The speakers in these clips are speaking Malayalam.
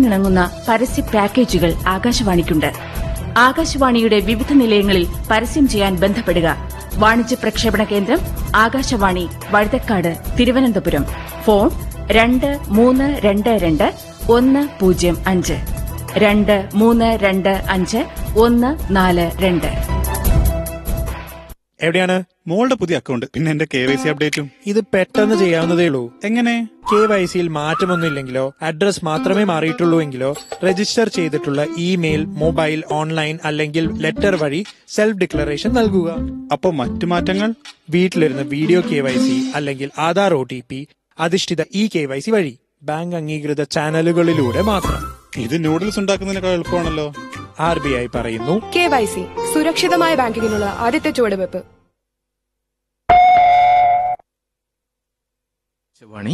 നാടിനിണങ്ങുന്ന പരസ്യ പാക്കേജുകൾ ആകാശവാണിക്കുണ്ട് ആകാശവാണിയുടെ വിവിധ നിലയങ്ങളിൽ പരസ്യം ചെയ്യാൻ ബന്ധപ്പെടുക വാണിജ്യ പ്രക്ഷേപണ കേന്ദ്രം ആകാശവാണി വഴുതക്കാട് തിരുവനന്തപുരം ഫോൺ രണ്ട് മൂന്ന് രണ്ട് രണ്ട് ഒന്ന് പൂജ്യം അഞ്ച് രണ്ട് മൂന്ന് രണ്ട് അഞ്ച് ഒന്ന് നാല് രണ്ട് എവിടെയാണ് മോളുടെ പുതിയ അക്കൗണ്ട് പിന്നെ എന്റെ കെ വൈ സി അപ്ഡേറ്റും ഇത് പെട്ടെന്ന് ചെയ്യാവുന്നതേ ഉള്ളൂ എങ്ങനെ കെ വൈ സിയിൽ മാറ്റമൊന്നുമില്ലെങ്കിലോ അഡ്രസ് മാത്രമേ മാറിയിട്ടുള്ളൂ എങ്കിലോ രജിസ്റ്റർ ചെയ്തിട്ടുള്ള ഇമെയിൽ മൊബൈൽ ഓൺലൈൻ അല്ലെങ്കിൽ ലെറ്റർ വഴി സെൽഫ് ഡിക്ലറേഷൻ നൽകുക അപ്പൊ മറ്റു മാറ്റങ്ങൾ വീട്ടിലിരുന്ന് വീഡിയോ കെ വൈ സി അല്ലെങ്കിൽ ആധാർ ഒ ടി പി അധിഷ്ഠിത ഇ കെ വൈ സി വഴി ബാങ്ക് അംഗീകൃത ചാനലുകളിലൂടെ മാത്രം ഇത് നൂഡിൽസ് ഉണ്ടാക്കുന്നതിനേക്കാൾ എളുപ്പമാണല്ലോ ആർ ബി ഐ പറയുന്നു കെ വൈ സി സുരക്ഷിതമായ ബാങ്കിങ്ങിനുള്ള ആദ്യത്തെ ചുവടുവെപ്പ് വാണി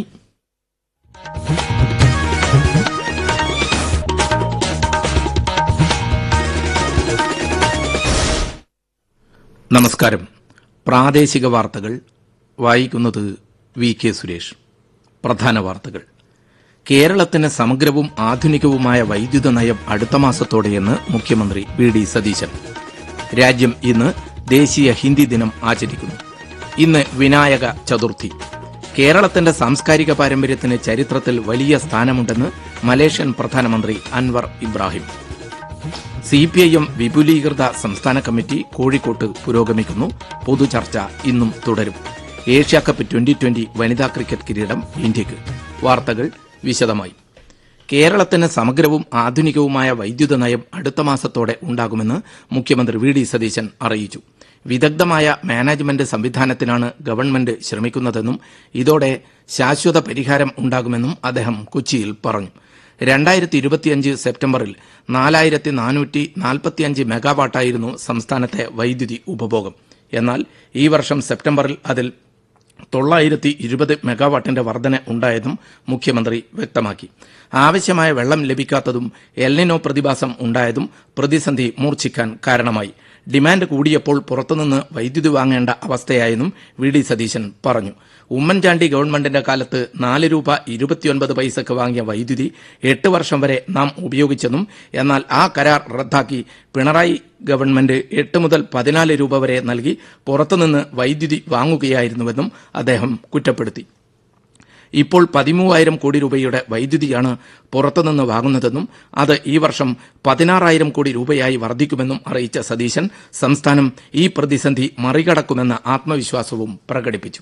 നമസ്കാരം പ്രാദേശിക വാർത്തകൾ വായിക്കുന്നത് വി കെ സുരേഷ് പ്രധാന വാർത്തകൾ കേരളത്തിന് സമഗ്രവും ആധുനികവുമായ വൈദ്യുത നയം അടുത്ത മാസത്തോടെയെന്ന് മുഖ്യമന്ത്രി വി ഡി സതീശൻ രാജ്യം ഇന്ന് ദേശീയ ഹിന്ദി ദിനം ആചരിക്കുന്നു ഇന്ന് വിനായക ചതുർത്ഥി കേരളത്തിന്റെ സാംസ്കാരിക പാരമ്പര്യത്തിന് ചരിത്രത്തിൽ വലിയ സ്ഥാനമുണ്ടെന്ന് മലേഷ്യൻ പ്രധാനമന്ത്രി Anwar Ibrahim C P I M വിപുലീകൃത സംസ്ഥാന കമ്മിറ്റി കോഴിക്കോട്ട് പുരോഗമിക്കുന്നു പൊതുചർച്ച ഇന്നും തുടരും ഏഷ്യ കപ്പ് ട്വന്റി ട്വന്റി വനിതാ ക്രിക്കറ്റ് കിരീടം ഇന്ത്യക്ക് വാർത്തകൾ വിശദമായി കേരളത്തിന് സമഗ്രവും ആധുനികവുമായ വൈദ്യുത നയം അടുത്ത മാസത്തോടെ ഉണ്ടാകുമെന്ന് മുഖ്യമന്ത്രി വി ഡി സതീശൻ അറിയിച്ചു വിദഗ്ധമായ മാനേജ്മെന്റ് സംവിധാനത്തിനാണ് ഗവൺമെന്റ് ശ്രമിക്കുന്നതെന്നും ഇതോടെ ശാശ്വത പരിഹാരം ഉണ്ടാകുമെന്നും അദ്ദേഹം കൊച്ചിയിൽ പറഞ്ഞു രണ്ടായിരത്തി ഇരുപത്തിയഞ്ച് സെപ്റ്റംബറിൽ നാലായിരത്തി നാനൂറ്റി നാൽപ്പത്തിയഞ്ച് മെഗാവാട്ടായിരുന്നു സംസ്ഥാനത്തെ വൈദ്യുതി ഉപഭോഗം എന്നാൽ ഈ വർഷം സെപ്റ്റംബറിൽ അതിൽ തൊള്ളായിരത്തി ഇരുപത് മെഗാവാട്ടിന്റെ വർധന ഉണ്ടായതും മുഖ്യമന്ത്രി വ്യക്തമാക്കി ആവശ്യമായ വെള്ളം ലഭിക്കാത്തതും എൽനിനോ പ്രതിഭാസം ഉണ്ടായതും പ്രതിസന്ധി മൂർച്ഛിക്കാൻ കാരണമായി ഡിമാൻഡ് കൂടിയപ്പോൾ പുറത്തുനിന്ന് വൈദ്യുതി വാങ്ങേണ്ട അവസ്ഥയായെന്നും വി ഡി സതീശൻ പറഞ്ഞു ഉമ്മൻചാണ്ടി ഗവൺമെന്റിന്റെ കാലത്ത് നാല് രൂപ ഇരുപത്തിയൊൻപത് പൈസക്ക് വാങ്ങിയ വൈദ്യുതി എട്ട് വർഷം വരെ നാം ഉപയോഗിച്ചെന്നും എന്നാൽ ആ കരാർ റദ്ദാക്കി പിണറായി ഗവൺമെന്റ് എട്ട് മുതൽ പതിനാല് രൂപ വരെ നൽകി പുറത്തുനിന്ന് വൈദ്യുതി വാങ്ങുകയായിരുന്നുവെന്നും അദ്ദേഹം കുറ്റപ്പെടുത്തി ഇപ്പോൾ പതിമൂവായിരം കോടി രൂപയുടെ വൈദ്യുതിയാണ് പുറത്തുനിന്ന് വാങ്ങുന്നതെന്നും അത് ഈ വർഷം പതിനാറായിരം കോടി രൂപയായി വർദ്ധിക്കുമെന്നും അറിയിച്ച സതീശൻ സംസ്ഥാനം ഈ പ്രതിസന്ധി മറികടക്കുമെന്ന ആത്മവിശ്വാസവും പ്രകടിപ്പിച്ചു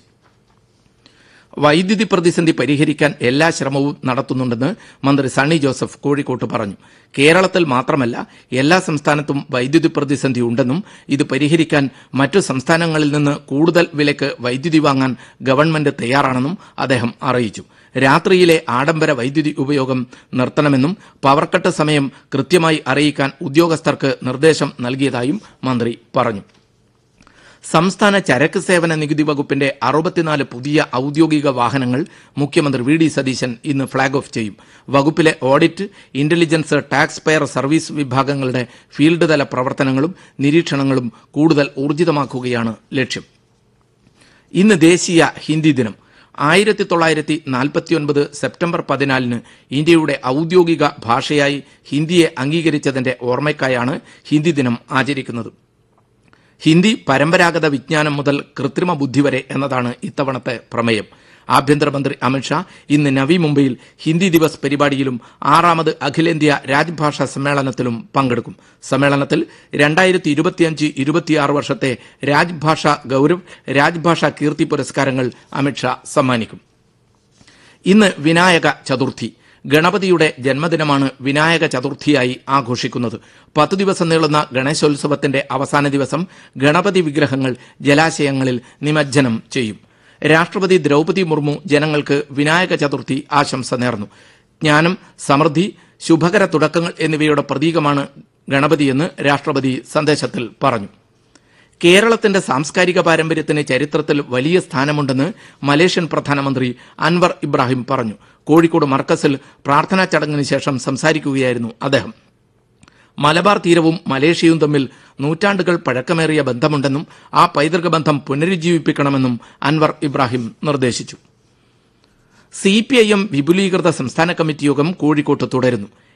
വൈദ്യുതി പ്രതിസന്ധി പരിഹരിക്കാൻ എല്ലാ ശ്രമവും നടത്തുന്നുണ്ടെന്ന് മന്ത്രി സണ്ണി ജോസഫ് കോഴിക്കോട്ട് പറഞ്ഞു കേരളത്തിൽ മാത്രമല്ല എല്ലാ സംസ്ഥാനത്തും വൈദ്യുതി പ്രതിസന്ധി ഉണ്ടെന്നും ഇത് പരിഹരിക്കാൻ മറ്റു സംസ്ഥാനങ്ങളിൽ നിന്ന് കൂടുതൽ വിലയ്ക്ക് വൈദ്യുതി വാങ്ങാൻ ഗവൺമെന്റ് തയ്യാറാണെന്നും അദ്ദേഹം അറിയിച്ചു രാത്രിയിലെ ആഡംബര വൈദ്യുതി ഉപയോഗം നിർത്തണമെന്നും പവർക്കട്ട് സമയം കൃത്യമായി അറിയിക്കാൻ ഉദ്യോഗസ്ഥർക്ക് നിർദ്ദേശം നൽകിയതായും മന്ത്രി പറഞ്ഞു സംസ്ഥാന ചരക്ക് സേവന നികുതി വകുപ്പിന്റെ അറുപത്തിനാല് പുതിയ ഔദ്യോഗിക വാഹനങ്ങൾ മുഖ്യമന്ത്രി വി ഡി സതീശൻ ഇന്ന് ഫ്ളാഗ് ഓഫ് ചെയ്യും വകുപ്പിലെ audit intelligence tax payer service വിഭാഗങ്ങളുടെ ഫീൽഡ് തല പ്രവർത്തനങ്ങളും നിരീക്ഷണങ്ങളും കൂടുതൽ ഊർജിതമാക്കുകയാണ് ലക്ഷ്യം ഇന്ന് ദേശീയ ഹിന്ദി ദിനം ആയിരത്തി തൊള്ളായിരത്തി നാൽപ്പത്തിയൊൻപത് സെപ്റ്റംബർ പതിനാലിന് ഇന്ത്യയുടെ ഔദ്യോഗിക ഭാഷയായി ഹിന്ദിയെ അംഗീകരിച്ചതിന്റെ ഓർമ്മയ്ക്കായാണ് ഹിന്ദി ദിനം ആചരിക്കുന്നത് ഹിന്ദി പരമ്പരാഗത വിജ്ഞാനം മുതൽ കൃത്രിമ ബുദ്ധി വരെ എന്നതാണ് ഇത്തവണത്തെ പ്രമേയം ആഭ്യന്തരമന്ത്രി അമിത്ഷാ ഇന്ന് നവി മുംബൈയിൽ ഹിന്ദി ദിവസ് പരിപാടിയിലും ആറാമത് അഖിലേന്ത്യാ രാജ്ഭാഷാ സമ്മേളനത്തിലും പങ്കെടുക്കും സമ്മേളനത്തിൽ രണ്ടായിരത്തി ഇരുപത്തിയഞ്ച് ഇരുപത്തിയാറ് വർഷത്തെ രാജ്ഭാഷാ ഗൌരവ് രാജ്ഭാഷാ കീർത്തി പുരസ്കാരങ്ങൾ അമിത്ഷാ സമ്മാനിക്കും ഇന്ന് വിനായക ചതുർത്ഥി ഗണപതിയുടെ ജന്മദിനമാണ് വിനായക ചതുർത്ഥിയായി ആഘോഷിക്കുന്നത് പത്തു ദിവസം നീളുന്ന ഗണേശോത്സവത്തിന്റെ അവസാന ദിവസം ഗണപതി വിഗ്രഹങ്ങൾ ജലാശയങ്ങളിൽ നിമജ്ജനം ചെയ്യും രാഷ്ട്രപതി ദ്രൗപതി മുർമു ജനങ്ങൾക്ക് വിനായക ചതുർത്ഥി ആശംസ നേർന്നു ജ്ഞാനം സമൃദ്ധി ശുഭകര തുടക്കങ്ങൾ എന്നിവയുടെ പ്രതീകമാണ് ഗണപതിയെന്ന് രാഷ്ട്രപതി സന്ദേശത്തിൽ പറഞ്ഞു കേരളത്തിന്റെ സാംസ്കാരിക പാരമ്പര്യത്തിന് ചരിത്രത്തിൽ വലിയ സ്ഥാനമുണ്ടെന്ന് മലേഷ്യൻ പ്രധാനമന്ത്രി അൻവർ ഇബ്രാഹിം പറഞ്ഞു കോഴിക്കോട് മർക്കസിൽ പ്രാർത്ഥനാ ചടങ്ങിന് ശേഷം സംസാരിക്കുകയായിരുന്നു അദ്ദേഹം മലബാർ തീരവും മലേഷ്യയും തമ്മിൽ നൂറ്റാണ്ടുകൾ പഴക്കമേറിയ ബന്ധമുണ്ടെന്നും ആ പൈതൃക ബന്ധം പുനരുജ്ജീവിപ്പിക്കണമെന്നും അൻവർ ഇബ്രാഹിം നിർദ്ദേശിച്ചു സി പി ഐ എം വിപുലീകൃത സംസ്ഥാന കമ്മിറ്റി യോഗം കോഴിക്കോട്ട് തുടരുന്നു